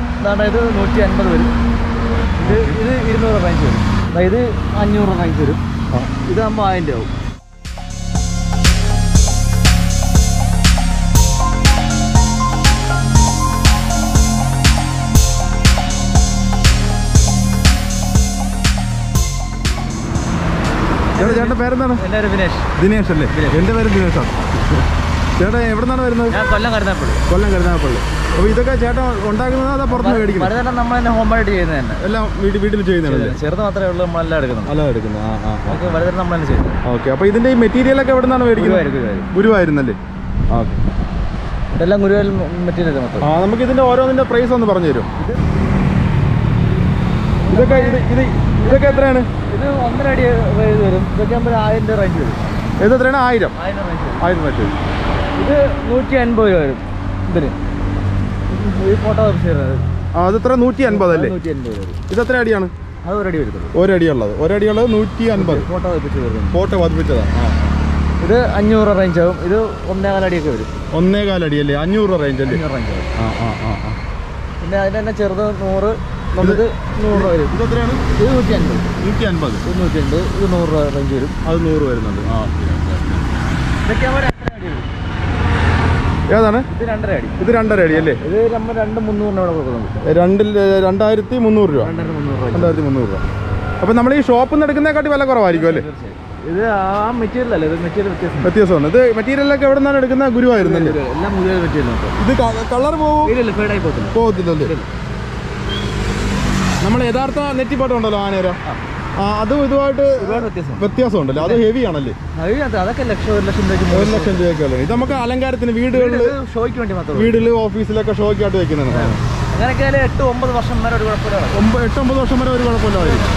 ഇതാണ് ഇത് നൂറ്റി അൻപത് വരും ഇത് ഇത് ഇരുന്നൂറ് റേഞ്ച് വരും ദാ ഇത് അഞ്ഞൂറ് റേഞ്ച് വരും ഇതാകുമ്പോൾ ആയിരം രൂപ ആവും ചേട്ടാ ചേട്ടൻ്റെ പേരെന്താണ് എൻ്റെ ഒരു വിനേഷ് ദിനേഷ് അല്ലേ എൻ്റെ പേര് ദിനേഷാണ് ചേട്ടാ എവിടെ നിന്നാണ് വരുന്നത് ഞാൻ കൊല്ലം കരുതാപ്പള്ളി കൊല്ലം കരുനാഗപ്പള്ളി അപ്പോൾ ഇതൊക്കെ ചേട്ടൻ ഉണ്ടാക്കുന്നത് അതാ പുറത്തുനിന്ന് മേടിക്കുന്നത് പലതരം നമ്മൾ തന്നെ ഹോം ആയിട്ട് ചെയ്യുന്നത് തന്നെ എല്ലാം വീട്ടിൽ വീട്ടിൽ ചെയ്യുന്നതല്ലേ ചെറുത് മാത്രമേ ഉള്ളൂ നമ്മളെല്ലാം എടുക്കുന്നത് അല്ല എടുക്കുന്നത് ആ ആ നമുക്ക് പലതരം നമ്മൾ തന്നെ ചെയ്യുന്നത് ഓക്കെ അപ്പോൾ ഇതിൻ്റെ ഈ മെറ്റീരിയൽ ഒക്കെ എവിടെ നിന്നാണ് മേടിക്കുന്നത് ഗുരുവായൂർ ഗുരുവായൂർ ഗുരുവായിരുന്നല്ലേ ഓക്കെ ഇതെല്ലാം ഗുരുവായൂർ മെറ്റീരിയൽ മൊത്തം ആ നമുക്ക് ഇതിൻ്റെ ഓരോന്നിൻ്റെ പ്രൈസ് ഒന്ന് പറഞ്ഞു തരും ഇതൊക്കെ ഇത് ഇത് ഇതൊക്കെ എത്രയാണ് ഇത് ഒന്നര അടി റേഞ്ച് വരും ഇതൊക്കെ ആകുമ്പോൾ ആയിരം രൂപ റേഞ്ച് വരും ഇത് എത്രയാണ് ആയിരം ആയിരം റേഞ്ച് വരും ആയിരം വെച്ച് ഇത് നൂറ്റി അൻപത് രൂപ വരും ഇതിന് ഈ ഫോട്ടോ വെബ്സൈറ്റ് ആ അത് എത്ര നൂറ്റി അൻപത് അല്ലേ നൂറ്റി അൻപത് രൂപ വരും ഇത് എത്ര അടിയാണ് അത് ഒരടി വരുത്തുള്ളൂ ഒരടിയുള്ളത് ഒരടിയുള്ളത് നൂറ്റി അൻപത് ഫോട്ടോ വെപ്പിച്ച് വരുന്നത് ഫോട്ടോ പതിപ്പിച്ചതാണ് ആ ഇത് അഞ്ഞൂറ് റേഞ്ച് ആവും ഇത് ഒന്നേകാൽ അടിയൊക്കെ വരും ഒന്നേകാൽ അടിയല്ലേ അഞ്ഞൂറ് രൂപ റേഞ്ച് അല്ലേ അഞ്ഞൂറ് റേഞ്ച് ആവും ആ ആ ആ ആ പിന്നെ അതിന് തന്നെ ചെറുത് നൂറ് നമുക്ക് നൂറ് രൂപ വരും ഇത് എത്രയാണ് ഇത് നൂറ്റി അൻപത് നൂറ്റി അൻപത് ഇത് നൂറ്റി അൻപത് ഇത് നൂറ് രൂപ റേഞ്ച് വരും അത് നൂറ് വരുന്നുണ്ട് ആ ഇതൊക്കെ ആകുമ്പോൾ രണ്ടര അടി വരും ഏതാണ് ഇത് രണ്ടര അടി ഇത് രണ്ടര അടി അല്ലേ ഇത് നമ്മൾ രണ്ട് മുന്നൂറിന് ഇവിടെ കൊടുക്കുന്നുണ്ട് രണ്ടിൽ രണ്ടായിരത്തി മുന്നൂറ് രൂപ രണ്ടര മുന്നൂറ് രൂപ രണ്ടായിരത്തി മുന്നൂറ് രൂപ അപ്പം നമ്മൾ ഈ ഷോപ്പിൽ നിന്ന് എടുക്കുന്നതിനെക്കാട്ടി വില കുറവായിരിക്കും അല്ലേ തീർച്ചയായും. ഇത് ആ മെറ്റീരിയൽ അല്ലേ ഇത് മെറ്റീരിയൽ വ്യത്യാസം വ്യത്യാസമാണ് ഇത് മെറ്റീരിയലൊക്കെ എവിടെ നിന്നാണ് എടുക്കുന്നത് ഗുരുവായിരുന്നല്ലേ എല്ലാം മുതൽ മെറ്റീരിയൽ നോക്കാം ഇത് കളർ പോകും ഇല്ല ഫേഡായി പോകത്തില്ല പോകത്തില്ലല്ലേ നമ്മൾ യഥാർത്ഥ നെറ്റിപ്പാട്ടം ഉണ്ടല്ലോ ആനേര ആ അതും ഇതുമായിട്ട് ഒരുപാട് വ്യത്യാസം വ്യത്യാസം ഉണ്ടല്ലോ അത് ഹെവി ആണല്ലേ അതിനകത്ത് അതൊക്കെ ലക്ഷം ഒരു ലക്ഷം രൂപയ്ക്ക് ഒരു ലക്ഷം രൂപയൊക്കെ ഇത് നമുക്ക് അലങ്കാരത്തിന് വീടുകളിൽ ഇത് ഷോയ്ക്ക് വേണ്ടി മാത്രമേ വീട്ടിൽ ഓഫീസിലൊക്കെ ഷോയ്ക്കായിട്ട് വെക്കുന്നതാണ് അങ്ങനെയൊക്കെ ആയാലും എട്ട് ഒമ്പത് വർഷം വരെ ഒരു കുഴപ്പമില്ല ഒമ്പത് എട്ടൊമ്പത് വർഷം വരെ ഒരു കുഴപ്പമില്ലായിരിക്കും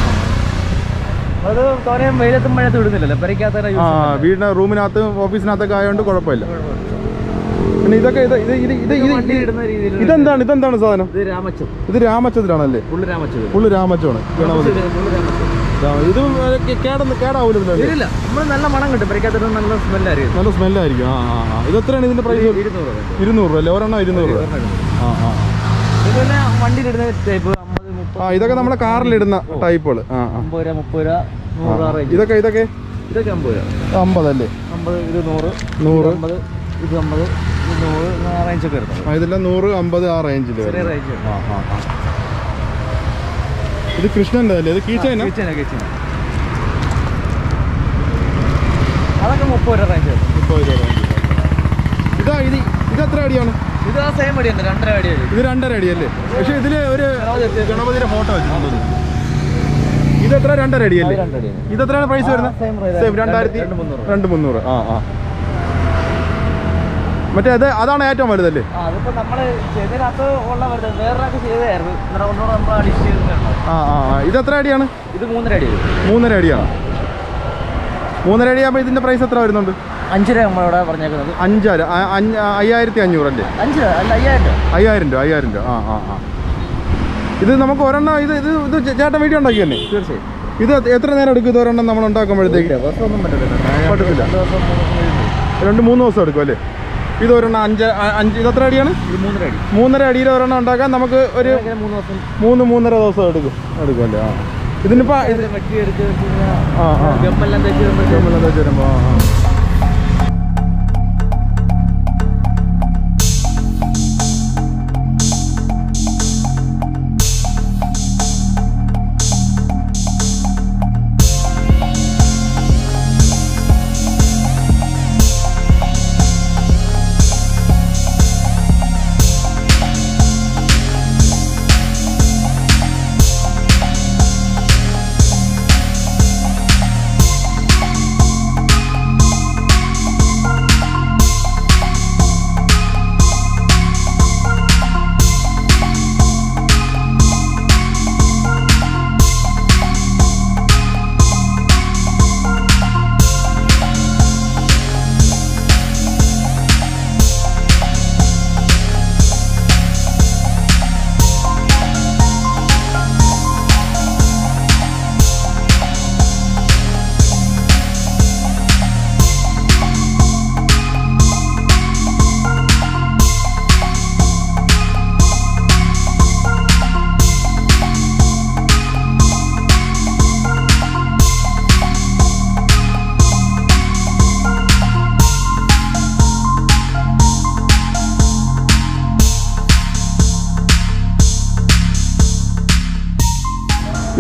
അത് തോനെയും വെയിലത്തും മഴയത്തും ഇടുന്നില്ലല്ലോ പെരയ്ക്കകത്ത് തന്നെ ആ യൂസ് ചെയ്യുന്നില്ല. വീടിന് റൂമിനകത്ത് ഓഫീസിനകത്തൊക്കെ ആയതുകൊണ്ട് കുഴപ്പമില്ല പിന്നെ ഇതൊക്കെ ഇത് ഇത് ഇത് ഇത് ഇത് ഇത് വണ്ടി ഇടുന്ന രീതിയിൽ ഇതെന്താണ് ഇതെന്താണ് സാധനം ഇത് രാമച്ചം ഇത് രാമച്ചതിലാണല്ലേ പുള്ളി രാമച്ചം ഫുള്ള് രാമച്ചമാണ് ഗണപതി പുള്ളി രാമച്ചം രാമ- ഇത് കേടന്ന് കേടാവൂലല്ലോ ഇല്ല നമ്മൾ നല്ല മണം കിട്ടും പെരയ്ക്കകത്ത് നല്ല സ്മെല്ലായിരിക്കും നല്ല സ്മെല്ലായിരിക്കും ആ ആ ആ ഇത് എത്രയാണ് ഇതിന്റെ പ്രൈസ് ഇരുന്നൂറ് രൂപ ഇരുന്നൂറ് രൂപ അല്ലേ ഒരെണ്ണം ഇരുന്നൂറ് രൂപ ആ ആ ഇത് പിന്നെ വണ്ടിയിലിടുന്ന ടൈപ്പ് അമ്പത് മുപ്പത് ആ ഇതൊക്കെ നമ്മുടെ കാറിലിടുന്ന ടൈപ്പുകൾ ആ ആ അമ്പത് രൂപ മുപ്പത് രൂപ നൂറ് രൂപ റേഞ്ച് ഇതൊക്കെ ഇതൊക്കെ ഇതൊക്കെ അമ്പത് രൂപ അമ്പതല്ലേ അമ്പത് ഇത് നൂറ് നൂറ് അമ്പത് ഇത് അമ്പത് ഇത് നൂറ് ആ റേഞ്ചൊക്കെ വരുന്നത് ആ ഇതെല്ലാം നൂറ് അമ്പത് ആ റേഞ്ചിൽ ചെറിയ റേഞ്ച് ആ ആ ആ ഇത് കൃഷ്ണൻ്റെ അല്ലേ ഇത് കീച്ചേന കിച്ചന കിച്ചന അതൊക്കെ മുപ്പത് രൂപ റേഞ്ച് വരും ഇപ്പോൾ ഇത് range. ഇതാ ഇത് ഇത് എത്ര അടിയാണ് ഇത് ആ സെയിം അടി തന്നെ രണ്ടര അടി വരും ഇത് രണ്ടര അടിയല്ലേ പക്ഷെ ഇതില് ഒരു ഗണപതിയുടെ ഫോട്ടോ വെച്ചിട്ടുണ്ട് ഇത് എത്ര രണ്ടര അടിയല്ലേ രണ്ടര അടി ഇത് എത്രയാണ് പ്രൈസ് വരുന്നത് സെയിം റേഞ്ച് സെയിം രണ്ടായിരത്തി രണ്ട് മുന്നൂറ് രണ്ട് മുന്നൂറ് ആ ആ മറ്റേ അത് അതാണ് ഏറ്റവും വലുതല്ലേ ആ അതിപ്പോ നമ്മള് ചെയ്തതിനകത്ത് ഉള്ള വരുന്നത് വേറൊരാൾക്ക് ചെയ്തതായിരുന്നു ഇന്നലെ ഒന്നുകൂടെ നമ്മൾ അഡിഷൻ ചെയ്തിട്ടുണ്ട് ആ ആ ആ ഇത് എത്ര അടിയാണ് ഇത് മൂന്നര അടി വരും മൂന്നര അടിയാണ് മൂന്നര അടിയാകുമ്പോൾ ഇതിന്റെ പ്രൈസ് എത്ര വരുന്നുണ്ട് അഞ്ച് രൂപ നമ്മളിവിടെ പറഞ്ഞേക്കുന്നത് അഞ്ചാറ് ആ, അഞ്ച് ആ, അയ്യായിരത്തി അഞ്ഞൂറ് അല്ലേ അഞ്ച് രൂപ അല്ല അയ്യായിരം രൂപ അയ്യായിരം രൂപ അയ്യായിരം രൂപ ആ ആ ആ ഇത് നമുക്ക് ഒരെണ്ണം ഇത് ഇത് ഇത് ചേ- ചേട്ടൻ വീഡിയോ ഉണ്ടാക്കിയല്ലേ തീർച്ചയായും ഇത് എത്ര നേരം എടുക്കും ഇത് ഒരെണ്ണം നമ്മൾ ഉണ്ടാക്കുമ്പോഴത്തേക്ക് ദിവസമൊന്നും പറ്റത്തില്ല പറ്റത്തില്ല. രണ്ട് ദിവസം മൂന്ന് ദിവസം കഴിയുമ്പോൾ. രണ്ട് മൂന്ന് ദിവസം എടുക്കും അല്ലേ ഇത് ഒരെണ്ണം അഞ്ച് അ- അഞ്ച് ഇത് എത്ര അടിയാണ് ഇത് മൂന്നര അടി മൂന്നര അടിയിൽ ഒരെണ്ണം ഉണ്ടാക്കാൻ നമുക്ക് ഒരു ഇങ്ങനെ മൂന്ന് ദിവസം മൂന്ന് മൂന്നര ദിവസം എടുക്കും എടുക്കും അല്ലേ ആ ഇതിനിപ്പോൾ ഇത് ഇത് വെട്ടി എടുത്ത് ആ ആ ഗമ്മെല്ലാം തേച്ച് വരുമ്പോഴത്തേക്കും നമ്മളത് വെച്ച് വരുമ്പോൾ ആ ആ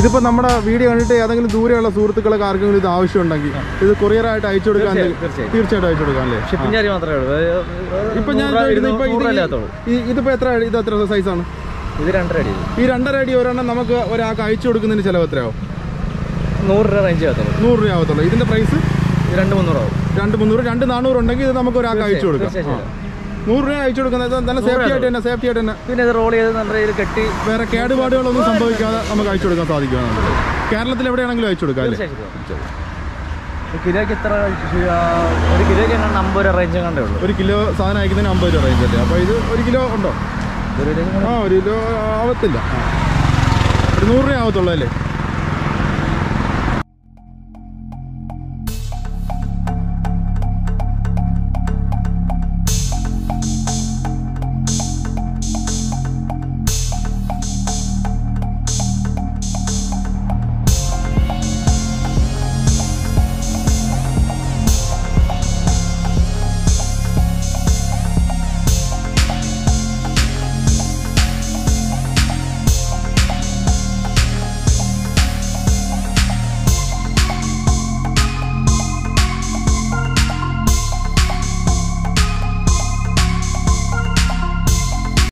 ഇതിപ്പോൾ നമ്മുടെ വീഡിയോ കണ്ടിട്ട് ഏതെങ്കിലും ദൂരെയുള്ള സുഹൃത്തുക്കളൊക്കെ ആർക്കെങ്കിലും ഇത് ആവശ്യമുണ്ടെങ്കിൽ ഇത് കൊറിയറായിട്ട് അയച്ചു കൊടുക്കാൻ തീർച്ചയായും, തീർച്ചയായും. തീർച്ചയായിട്ടും അയച്ചു കൊടുക്കാം അല്ലേ ഷിപ്പിംഗ് ചാർജ് മാത്രമേ ഉള്ളൂ ഇപ്പൊ ഞാൻ ചോദിക്കുന്നത് ഇപ്പൊ ഇത് അല്ലാത്തുള്ളൂ ഈ- ഇതിപ്പോ എത്ര ഇത് എത്ര സൈസാണ് ഇത് രണ്ടര അടി ഈ രണ്ടര അടി ഒരെണ്ണം നമുക്ക് ഒരാൾക്ക് അയച്ചു കൊടുക്കുന്നതിന് ചിലവ് എത്രയാവും നൂറ് രൂപ റേഞ്ച് ആകത്തുള്ളൂ നൂറ് രൂപ ആവത്തുള്ളൂ ഇതിന്റെ പ്രൈസ് ഇത് രണ്ട് മുന്നൂറാവും രണ്ട് മുന്നൂറ് രണ്ട് നാനൂറ് ഉണ്ടെങ്കിൽ ഇത് നമുക്ക് ഒരാൾക്ക് അയച്ചു കൊടുക്കാം തീർച്ചയായും ആ. നൂറ് രൂപ അയച്ചു കൊടുക്കുന്നത് നല്ല സേഫ്റ്റി ആയിട്ട് തന്നെ സേഫ്റ്റി ആയിട്ട് തന്നെ പിന്നെ ഇത് റോൾ ചെയ്ത് നല്ല രീതിയിൽ കെട്ടി വേറെ കേടുപാടുകളൊന്നും സംഭവിക്കാതെ നമുക്ക് അയച്ചു കൊടുക്കാൻ സാധിക്കുകയാണ് കേരളത്തിൽ എവിടെയാണെങ്കിലും അയച്ചു കൊടുക്കാം അല്ലേ തീർച്ചയായും ഒരു കിലോയ്ക്ക് ഇത്ര ആ, ഒരു കിലോയ്ക്ക് എങ്ങനെ അമ്പത് രൂപ റേഞ്ച് കണ്ടേ ഉള്ളൂ ഒരു കിലോ സാധനം അയക്കുന്നതിന് അമ്പത് രൂപ റേഞ്ച് അല്ലേ അപ്പോൾ ഇത് ഒരു കിലോ ഉണ്ടോ ഒരു കിലോയ്ക്ക് ആ ഒരു കിലോ ആവത്തില്ല ആ. ഒരു നൂറ് രൂപ ആവത്തുള്ളൂ അല്ലേ